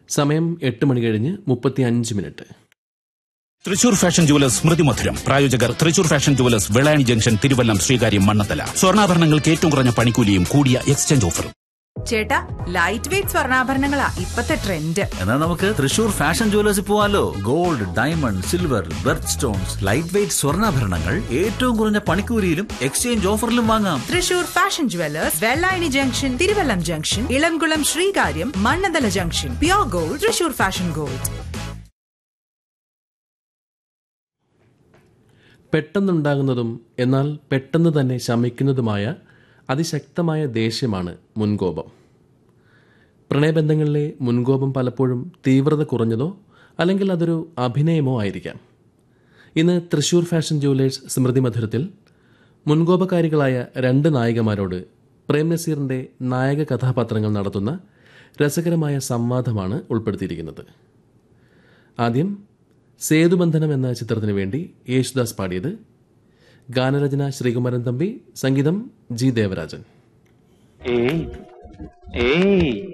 സമയം എട്ട് മണി കഴിഞ്ഞ് മുപ്പത്തി അഞ്ച് മിനിറ്റ് തൃശൂർ ഫാഷൻ ജുവലേഴ്സ് സ്മൃതി മധുരം പ്രായോജകർ Thrissur fashion jewellers Vellayani junction Thiruvallam Sreekaryam Mannanthala സ്വർണ്ണാഭരണങ്ങൾക്ക് ഏറ്റവും കുറഞ്ഞ പണിക്കൂലിയും കൂടിയ എക്സ്ചേഞ്ച് ഓഫറും ചേട്ടാ ലൈറ്റ് വെയിറ്റ് സ്വർണ്ണാഭരണങ്ങളാ ഇപ്പത്തെ ട്രെൻഡ് എന്നാ നമുക്ക് തൃശൂർ ഫാഷൻ ജുവലേഴ്സിൽ പോവാലോ gold diamond silver birth stones light weight സ്വർണ്ണാഭരണങ്ങൾ ഏറ്റവും കുറഞ്ഞ പണിക്കൂലിയിലും എക്സ്ചേഞ്ച് ഓഫറിലും വാങ്ങാം Thrissur fashion jewellers Vellayani junction Thiruvallam junction Elamkulam Sreekaryam Mannanthala junction pure gold Thrissur fashion gold പെട്ടെന്നുണ്ടാകുന്നതും എന്നാൽ പെട്ടെന്ന് തന്നെ ശമിക്കുന്നതുമായ അതിശക്തമായ ദേഷ്യമാണ് മുൻകോപം പ്രണയബന്ധങ്ങളിലെ മുൻകോപം പലപ്പോഴും തീവ്രത കുറഞ്ഞതോ അല്ലെങ്കിൽ അതൊരു അഭിനയമോ ആയിരിക്കാം ഇന്ന് തൃശൂർ ഫാഷൻ ജുവലേഴ്സ് സ്മൃതി മധുരത്തിൽ മുൻകോപകാരികളായ രണ്ട് നായികമാരോട് പ്രേം നസീറിന്റെ നായക കഥാപാത്രങ്ങൾ നടത്തുന്ന രസകരമായ സംവാദമാണ് ഉൾപ്പെടുത്തിയിരിക്കുന്നത് ആദ്യം സേതുബന്ധനം എന്ന ചിത്രത്തിനു വേണ്ടി യേശുദാസ് പാടിയത് ഗാനരചന ശ്രീകുമാരൻ തമ്പി സംഗീതം ജി ദേവരാജൻ ഏയ് ഏയ്